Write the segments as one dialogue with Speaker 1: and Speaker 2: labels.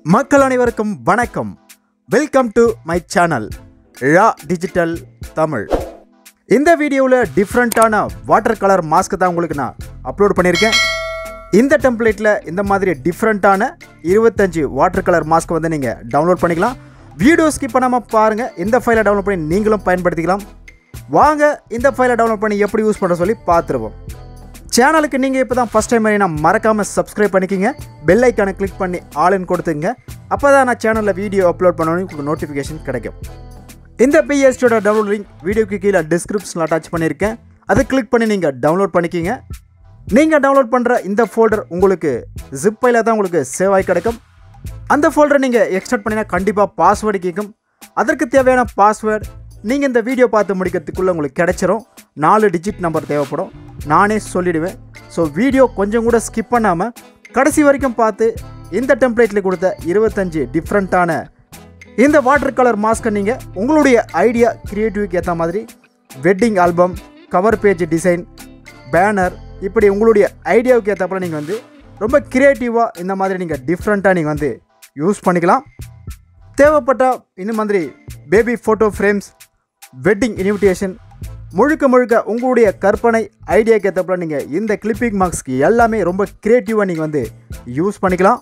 Speaker 1: மக்கள் அனைவருக்கும் வணக்கம் வெல்கம் டு மை சேனல் ரா டிஜிட்டல் தமிழ் இந்த வீடியோவில் டிஃப்ரெண்ட்டான வாட்டர் கலர் மாஸ்க் தான் உங்களுக்கு நான் அப்லோட் பண்ணியிருக்கேன் இந்த டெம்ப்ளேட்டில் இந்த மாதிரி டிஃப்ரெண்ட்டான இருபத்தஞ்சு வாட்டர் கலர் மாஸ்க் வந்து நீங்கள் டவுன்லோட் பண்ணிக்கலாம் வீடியோ ஸ்கிப் பண்ணாமல் பாருங்கள் இந்த ஃபைலை டவுன்லோட் பண்ணி நீங்களும் பயன்படுத்திக்கலாம் வாங்க இந்த ஃபைலை டவுன்லோட் பண்ணி எப்படி யூஸ் பண்ணுற சொல்லி பார்த்துருவோம் சேனலுக்கு நீங்கள் இப்போ தான் ஃபஸ்ட் டைம் நான் மறக்காமல் சப்ஸ்கிரைப் பண்ணிக்கிங்க பெல் ஐக்கானை கிளிக் பண்ணி ஆளுன்னு கொடுத்துங்க அப்போ தான் நான் சேனலில் வீடியோ அப்லோட் பண்ணணும் உங்களுக்கு நோட்டிஃபிகேஷன் கிடைக்கும் இந்த பிஎஸ்டியோட டவுன்லோட் லிங்க் வீடியோக்கு கீழே டிஸ்கிரிப்ஷனில் அட்டாச் பண்ணியிருக்கேன் அதை கிளிக் பண்ணி நீங்கள் டவுன்லோட் பண்ணிக்கிங்க நீங்கள் டவுன்லோட் பண்ணுற இந்த ஃபோல்டர் உங்களுக்கு ஜிப்பையில் தான் உங்களுக்கு சேவ் ஆகி கிடைக்கும் அந்த ஃபோல்டரை நீங்கள் எக்ஸ்ட்ராக்ட் பண்ணினா கண்டிப்பாக பாஸ்வேர்டு கேட்கும் அதற்கு தேவையான பாஸ்வேர்டு நீங்கள் இந்த வீடியோ பார்த்து முடிக்கிறதுக்குள்ளே உங்களுக்கு கிடைச்சிரும் நாலு டிஜிட் நம்பர் தேவைப்படும் நானே சொல்லிடுவேன் ஸோ வீடியோ கொஞ்சம் கூட ஸ்கிப் பண்ணாமல் கடைசி வரைக்கும் பார்த்து இந்த டெம்ப்ளேட்டில் கொடுத்த இருபத்தஞ்சு டிஃப்ரெண்ட்டான இந்த வாட்டர் கலர் மாஸ்க்கை நீங்கள் உங்களுடைய ஐடியா க்ரியேட்டிவ்க்கு ஏற்ற மாதிரி wedding album cover page design banner இப்படி உங்களுடைய ஐடியாவுக்கு ஏற்றப்பல நீங்கள் வந்து ரொம்ப க்ரியேட்டிவாக இந்த மாதிரி நீங்கள் டிஃப்ரெண்ட்டாக நீங்கள் வந்து யூஸ் பண்ணிக்கலாம் தேவைப்பட்டால் இந்த மாதிரி baby photo frames wedding invitation முழுக்க முழுக்க உங்களுடைய கற்பனை ஐடியாக்கு ஏற்றப்பல நீங்கள் இந்த கிளிப்பிங் மார்க்ஸ்க்கு எல்லாமே ரொம்ப க்ரியேட்டிவாக நீங்கள் வந்து யூஸ் பண்ணிக்கலாம்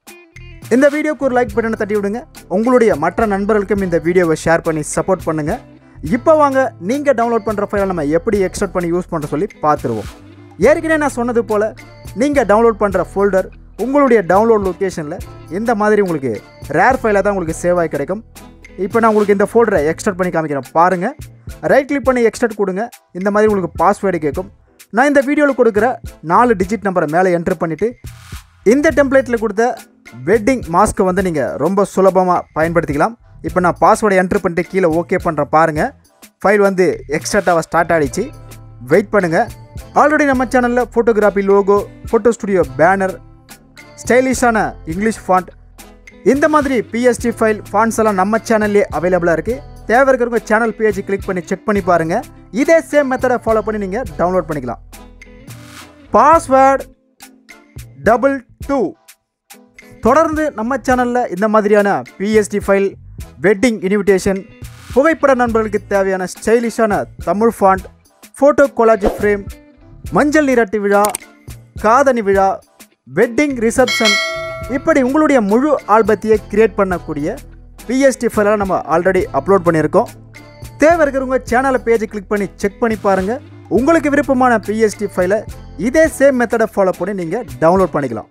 Speaker 1: இந்த வீடியோக்கு ஒரு லைக் பட்டனை தட்டி விடுங்க உங்களுடைய மற்ற நண்பர்களுக்கும் இந்த வீடியோவை ஷேர் பண்ணி சப்போர்ட் பண்ணுங்கள் இப்போ வாங்க நீங்கள் டவுன்லோட் பண்ணுற ஃபைலை நம்ம எப்படி எக்ஸ்ட்ராக்ட் பண்ணி யூஸ் பண்ணுற சொல்லி பார்த்துருவோம் ஏற்கனவே நான் சொன்னது போல் நீங்கள் டவுன்லோட் பண்ணுற ஃபோல்டர் உங்களுடைய டவுன்லோட் லொக்கேஷனில் இந்த மாதிரி உங்களுக்கு ரேர் ஃபைலாக தான் உங்களுக்கு சேவ் ஆகி கிடைக்கும் இப்போ நான் உங்களுக்கு இந்த ஃபோல்டரை எக்ஸ்ட்ராக்ட் பண்ணி காமிக்கிறேன் பாருங்கள் ரைட் கிளிக் பண்ணி எக்ஸ்ட்ராக்ட் கொடுங்க இந்த மாதிரி உங்களுக்கு பாஸ்வேர்டு கேட்கும் நான் இந்த வீடியோவில் கொடுக்குற நாலு டிஜிட் நம்பரை மேலே என்ட்ரு பண்ணிவிட்டு இந்த டெம்ப்ளேட்டில் கொடுத்த வெட்டிங் மாஸ்க்கை வந்து நீங்கள் ரொம்ப சுலபமாக பயன்படுத்திக்கலாம் இப்போ நான் பாஸ்வேர்டை என்ட்ரு பண்ணிட்டு கீழே ஓகே பண்ணுறேன் பாருங்கள் ஃபைல் வந்து எக்ஸ்ட்ராட்டாக ஸ்டார்ட் ஆகிடுச்சு வெயிட் பண்ணுங்கள் ஆல்ரெடி நம்ம சேனலில் photography logo photo studio banner ஸ்டைலிஷான இங்கிலீஷ் ஃபாண்ட் இந்த மாதிரி பிஎஸ்டி ஃபைல் ஃபாண்ட்ஸ் எல்லாம் நம்ம சேனல்லே அவைலபிளாக இருக்குது தேவை இருக்கிறவங்க சேனல் பேஜ் கிளிக் பண்ணி செக் பண்ணி பாருங்கள் இதே சேம் மெத்தடை ஃபாலோ பண்ணி நீங்கள் டவுன்லோட் பண்ணிக்கலாம் பாஸ்வேர்டு டபுள் டூ தொடர்ந்து நம்ம சேனலில் இந்த மாதிரியான பிஎஸ்டி ஃபைல் வெட்டிங் இன்விடேஷன் புகைப்பட நண்பர்களுக்கு தேவையான ஸ்டைலிஷான Tamil font photo collage frame மஞ்சள் நீராட்டு விழா காதணி விழா வெட்டிங் ரிசப்ஷன் இப்படி உங்களுடைய முழு ஆல்பத்தையே கிரியேட் பண்ணக்கூடிய பிஎஸ்டி ஃபைலாக நம்ம ஆல்ரெடி அப்லோட் பண்ணியிருக்கோம் தேவை இருக்கிறவங்க சேனலை பேஜை கிளிக் பண்ணி செக் பண்ணி பாருங்கள் உங்களுக்கு விருப்பமான பிஎஸ்டி ஃபைலை இதே சேம் மெத்தடை ஃபாலோ பண்ணி நீங்கள் டவுன்லோட் பண்ணிக்கலாம்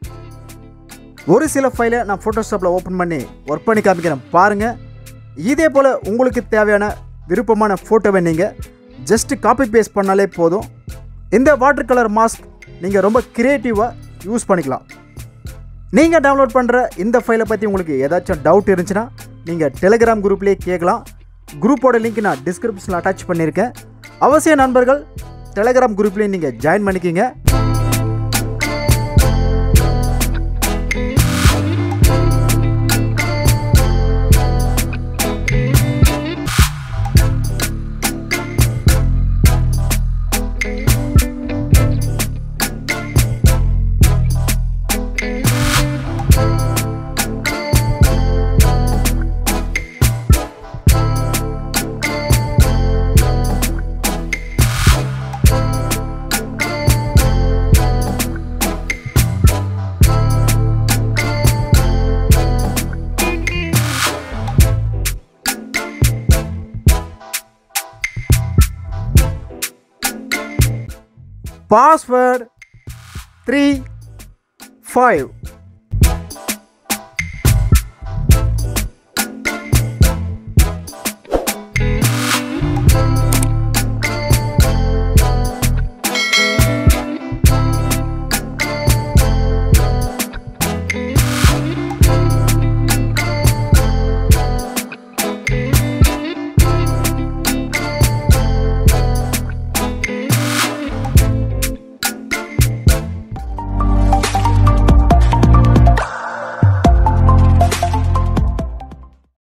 Speaker 1: ஒரு சில ஃபைலை நான் ஃபோட்டோஷாப்பில் ஓப்பன் பண்ணி ஒர்க் பண்ணி காமிக்கிறேன் பாருங்கள் இதே போல் உங்களுக்கு தேவையான விருப்பமான ஃபோட்டோவை நீங்கள் ஜஸ்ட் காப்பி பேஸ்ட் பண்ணாலே போதும் இந்த வாட்டர் கலர் மாஸ்க் நீங்கள் ரொம்ப க்ரியேட்டிவாக யூஸ் பண்ணிக்கலாம் நீங்கள் டவுன்லோட் பண்ணுற இந்த ஃபைலை பற்றி உங்களுக்கு ஏதாச்சும் டவுட் இருந்துச்சுன்னா நீங்கள் டெலிகிராம் குரூப்லேயே கேட்கலாம் குரூப்போட லிங்க் நான் டிஸ்கிரிப்ஷனில் அட்டாச் பண்ணியிருக்கேன் அவசிய நண்பர்கள் டெலிகிராம் குரூப்லேயும் நீங்கள் ஜாயின் பண்ணிக்கிங்க பாஸ்வேர்டு த்ரீ ஃபைவ்